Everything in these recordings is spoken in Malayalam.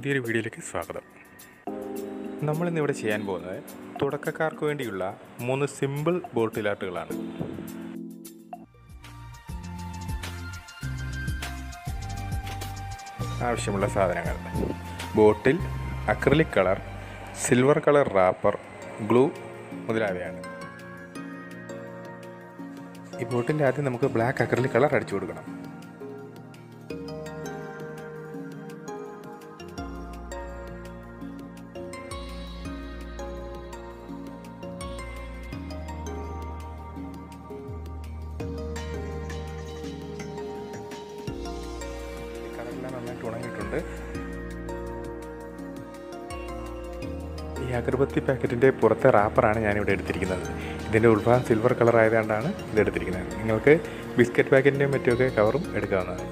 പുതിയൊരു വീഡിയോയിലേക്ക് സ്വാഗതം നമ്മളിന്നിവിടെ ചെയ്യാൻ പോകുന്നത് തുടക്കക്കാർക്ക് വേണ്ടിയുള്ള മൂന്ന് സിമ്പിൾ ബോട്ടിൽ ആർട്ടുകളാണ് ആവശ്യമുള്ള സാധനങ്ങൾ bottle acrylic colour silver colour wrapper glue മുതലായവയാണ് ഈ ബോട്ടിൻ്റെ ആദ്യം നമുക്ക് ബ്ലാക്ക് അക്രലിക് കളർ അടിച്ചു കൊടുക്കണം കളറെല്ലാം നന്നായിട്ട് ഉണങ്ങിയിട്ടുണ്ട് ഈ അഗർബത്തി പാക്കറ്റിൻ്റെ പുറത്തെ റാപ്പറാണ് ഞാനിവിടെ എടുത്തിരിക്കുന്നത് ഇതിൻ്റെ ഉൾഭാഗം സിൽവർ കളർ ആയതുകൊണ്ടാണ് ഇത് എടുത്തിരിക്കുന്നത് നിങ്ങൾക്ക് ബിസ്ക്കറ്റ് പാക്കറ്റിൻ്റെയും മറ്റുമൊക്കെ കവറും എടുക്കാവുന്നതാണ്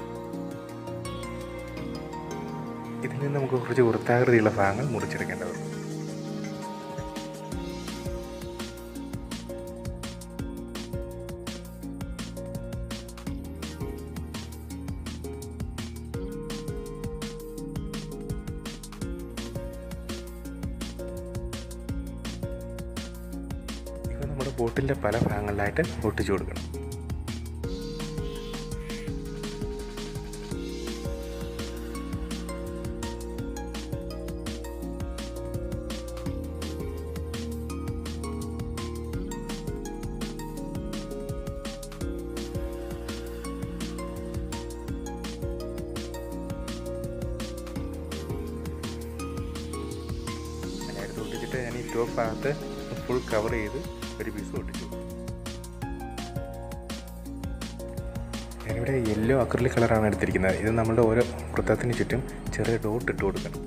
ഇതിൽ നിന്ന് നമുക്ക് കുറച്ച് വൃത്താകൃതിയുള്ള ഭാഗങ്ങൾ മുറിച്ചെടുക്കേണ്ടതുണ്ട് ഇവ നമ്മുടെ ബോട്ടിൻ്റെ പല ഭാഗങ്ങളിലായിട്ട് ഒട്ടിച്ചു കൊടുക്കണം അതിനടുത്ത് ഒട്ടിച്ചിട്ട് ഞാൻ ഈ ടോപ്പ് ഭാഗത്ത് ഫുൾ കവർ ചെയ്ത് ഒരു പീസ് ഒട്ടിച്ചു ഞാനിവിടെ യെല്ലോ അക്രലിക് കളറാണ് എടുത്തിരിക്കുന്നത് ഇത് നമ്മുടെ ഓരോ വൃത്തത്തിന് ചുറ്റും ചെറിയ ഡോട്ട് ഇട്ട് കൊടുക്കണം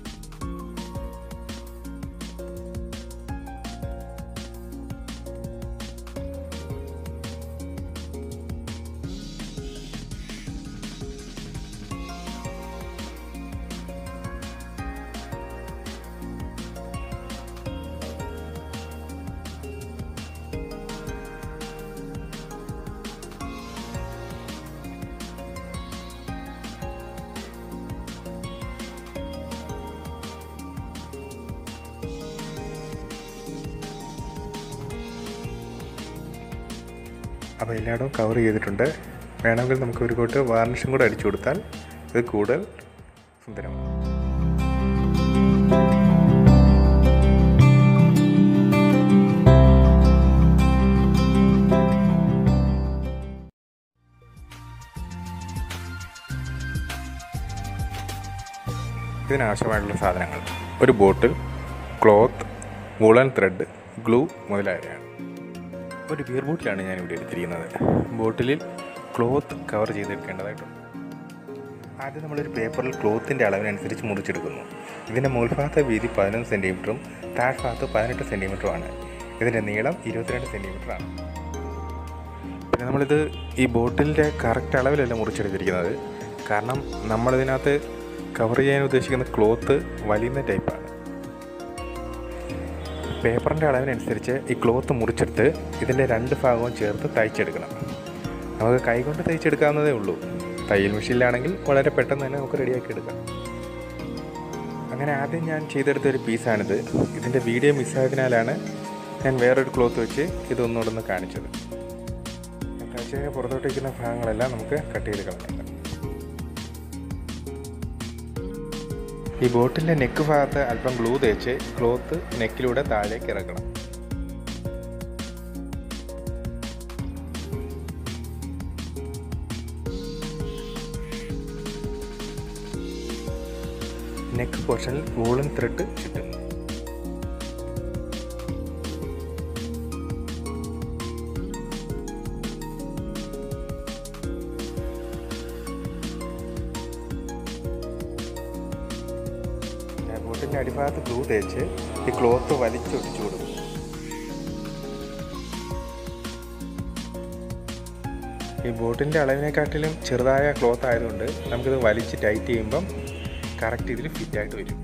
അപ്പോൾ എല്ലായിടവും കവർ ചെയ്തിട്ടുണ്ട് വേണമെങ്കിൽ നമുക്ക് ഒരു കോട്ട് വാർണിഷും കൂടെ അടിച്ചു കൊടുത്താൽ ഇത് കൂടുതൽ സുന്ദരമാണ് ഇതിനാവശ്യമായിട്ടുള്ള സാധനങ്ങൾ ഒരു bottle cloth woollen thread glue മുതലായവയാണ് ഒരു ബിയർ ബോട്ടിലാണ് ഞാൻ ഇവിടെ എടുത്തിരിക്കുന്നത് ബോട്ടിലിൽ ക്ലോത്ത് കവർ ചെയ്തെടുക്കേണ്ടതായിട്ടുണ്ട് ആദ്യം നമ്മളൊരു പേപ്പറിൽ ക്ലോത്തിൻ്റെ അളവിനനുസരിച്ച് മുറിച്ചെടുക്കുന്നു ഇതിൻ്റെ മുകൾഭാഗത്തെ വീതി പതിനൊന്ന് സെൻറ്റിമീറ്ററും താഴ്ഭാഗത്ത് പതിനെട്ട് സെൻറ്റിമീറ്ററുമാണ് ഇതിൻ്റെ നീളം ഇരുപത്തിരണ്ട് സെൻറ്റിമീറ്ററാണ് പിന്നെ നമ്മളിത് ഈ ബോട്ടിലിൻ്റെ കറക്റ്റ് അളവിലല്ല മുറിച്ചെടുത്തിരിക്കുന്നത് കാരണം നമ്മളിതിനകത്ത് കവർ ചെയ്യാൻ ഉദ്ദേശിക്കുന്ന ക്ലോത്ത് വലിയുന്ന ടൈപ്പാണ് പേപ്പറിൻ്റെ അളവിനനുസരിച്ച് ഈ ക്ലോത്ത് മുറിച്ചെടുത്ത് ഇതിൻ്റെ രണ്ട് ഭാഗവും ചേർത്ത് തയ്ച്ചെടുക്കണം നമുക്ക് കൈകൊണ്ട് തയ്ച്ചെടുക്കാവുന്നതേ ഉള്ളൂ തയ്യൽ മെഷീനിലാണെങ്കിൽ വളരെ പെട്ടെന്ന് തന്നെ നമുക്ക് റെഡിയാക്കി എടുക്കാം അങ്ങനെ ആദ്യം ഞാൻ ചെയ്തെടുത്ത ഒരു പീസാണിത് ഇതിൻ്റെ വീഡിയോ മിസ്സായതിനാലാണ് ഞാൻ വേറൊരു ക്ലോത്ത് വെച്ച് ഇതൊന്നുകൂടെ ഒന്ന് കാണിച്ചത് തയ്ച്ച് പുറത്തോട്ട് വയ്ക്കുന്ന ഭാഗങ്ങളെല്ലാം നമുക്ക് കട്ട് ചെയ്ത് കളഞ്ഞേക്കാം ഈ ബോട്ടിൻ്റെ നെക്ക് ഭാഗത്ത് അല്പം ഗ്ലൂ തേച്ച് ക്ലോത്ത് നെക്കിലൂടെ താഴേക്ക് ഇറക്കണം നെക്ക് പോർഷനിൽ വൂളൻ ത്രെഡ് ചുറ്റും ബോട്ടിൻ്റെ അടിഭാഗത്ത് ഗ്ലൂ തേച്ച് ഈ ക്ലോത്ത് വലിച്ചൊട്ടിച്ചു കൊടുക്കും ഈ ബോട്ടിൻ്റെ അളവിനെക്കാട്ടിലും ചെറുതായ ക്ലോത്ത് ആയതുകൊണ്ട് നമുക്കിത് വലിച്ച് ടൈറ്റ് ചെയ്യുമ്പം കറക്റ്റ് ഇതിൽ ഫിറ്റായിട്ട് വരും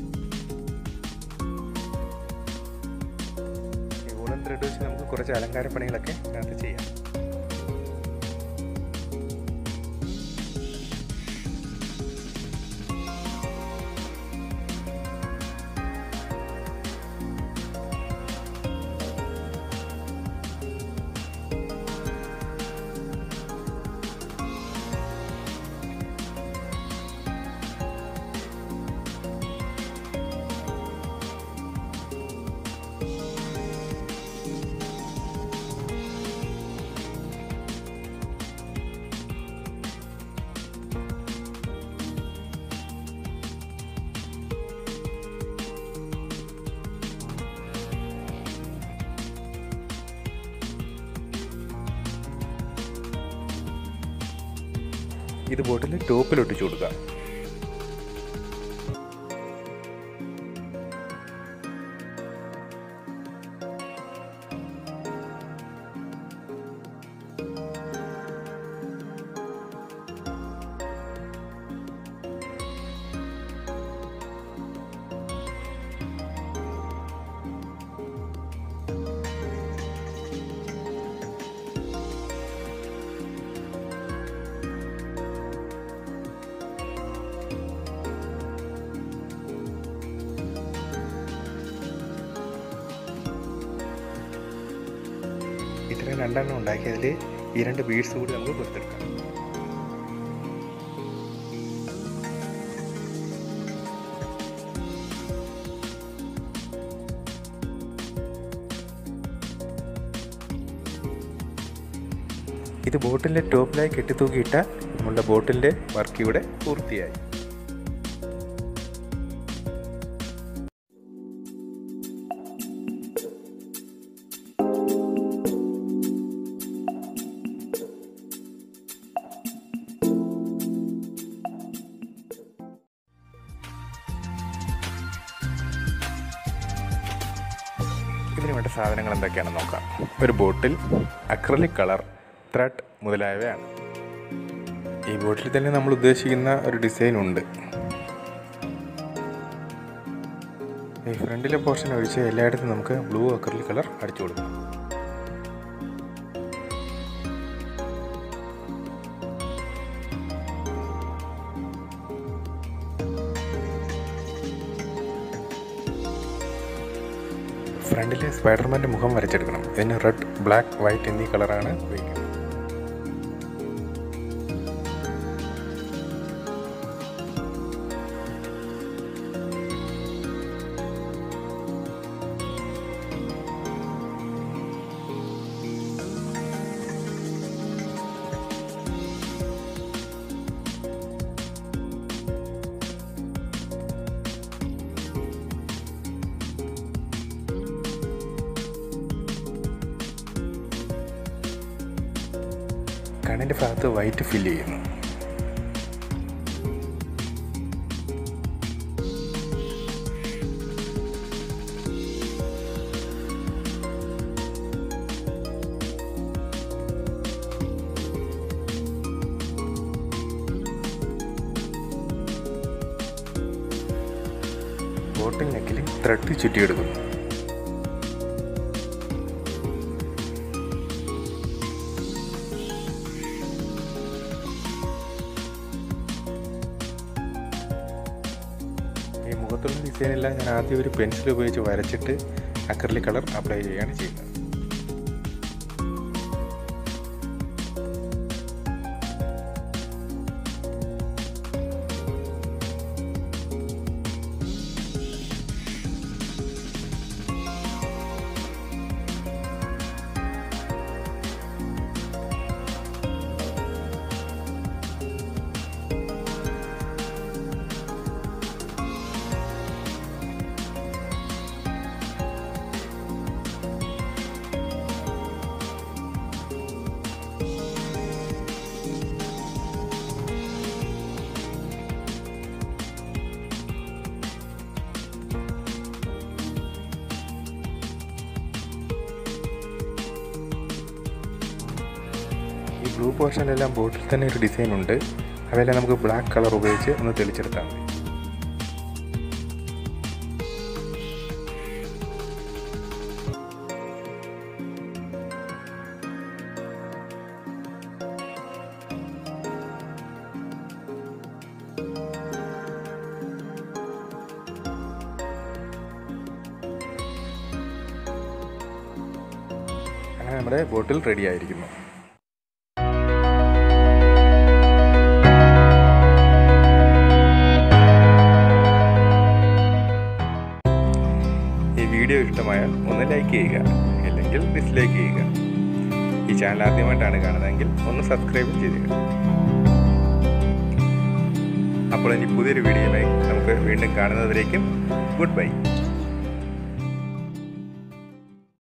ഈ വൂളൻ ത്രെഡ് വെച്ച് നമുക്ക് കുറച്ച് അലങ്കാര പണികളൊക്കെ ഇതിനകത്ത് ചെയ്യാം ഇത് ബോട്ടിൽ ടോപ്പിൽ ഒട്ടിച്ചു കൊടുക്കുക ഇത്രയും രണ്ടെണ്ണം ഉണ്ടാക്കിയതിൽ ഈ രണ്ട് ബീഡ്സ് കൂടി നമുക്ക് പുറത്തെടുക്കാം ഇത് ബോട്ടിൻ്റെ ടോപ്പിലായി കെട്ടിത്തൂക്കിയിട്ടാൽ നമ്മുടെ ബോട്ടിൻ്റെ വർക്ക് ഇവിടെ പൂർത്തിയായി ഇതിന് വേണ്ട സാധനങ്ങൾ എന്തൊക്കെയാണെന്ന് നോക്കാം ഒരു ബോട്ടിൽ അക്രലിക് കളർ ത്രെഡ് മുതലായവയാണ് ഈ ബോട്ടിൽ തന്നെ നമ്മൾ ഉദ്ദേശിക്കുന്ന ഒരു ഡിസൈൻ ഉണ്ട് ഈ ഫ്രണ്ടിലെ പോർഷൻ ഒഴിച്ച് എല്ലായിടത്തും നമുക്ക് ബ്ലൂ അക്രലിക് കളർ അടിച്ചു കൊടുക്കണം ഫ്രണ്ടിലെ സ്പൈഡർമാൻ്റെ മുഖം വരച്ചെടുക്കണം ഇതിന് റെഡ് ബ്ലാക്ക് വൈറ്റ് എന്നീ കളറാണ് ഉപയോഗിക്കുന്നത് കണ്ണിൻ്റെ ഭാഗത്ത് വൈറ്റ് ഫില്ല് ചെയ്യുന്നു ബോട്ടിൽ നെക്കിൽ ത്രെഡ് ചുറ്റിയെടുക്കുന്നു ഈ മുഖത്തുള്ള ഡിസൈനെല്ലാം ഞാൻ ആദ്യം ഒരു പെൻസിൽ ഉപയോഗിച്ച് വരച്ചിട്ട് അക്രലിക് കളർ അപ്ലൈ ചെയ്യുകയാണ് ചെയ്യുന്നത് ഈ ബ്ലൂ പോർഷനിലെല്ലാം ബോട്ടിൽ തന്നെ ഒരു ഡിസൈൻ ഉണ്ട് അവയെല്ലാം നമുക്ക് ബ്ലാക്ക് കളർ ഉപയോഗിച്ച് ഒന്ന് തെളിച്ചെടുത്താൽ മതി അങ്ങനെ നമ്മുടെ ബോട്ടിൽ റെഡി ആയിരിക്കുന്നു ഈ വീഡിയോ ഇഷ്ടമായാൽ ഒന്ന് ലൈക്ക് ചെയ്യുക ഇല്ലെങ്കിൽ ഡിസ്ലൈക്ക് ചെയ്യുക ഈ ചാനൽ ആദ്യമായിട്ടാണ് കാണുന്നതെങ്കിൽ ഒന്ന് സബ്സ്ക്രൈബ് ചെയ്യുക അപ്പോൾ ഇനി പുതിയൊരു വീഡിയോയുമായി നമുക്ക് വീണ്ടും കാണുന്നതിലേക്കും ഗുഡ് ബൈ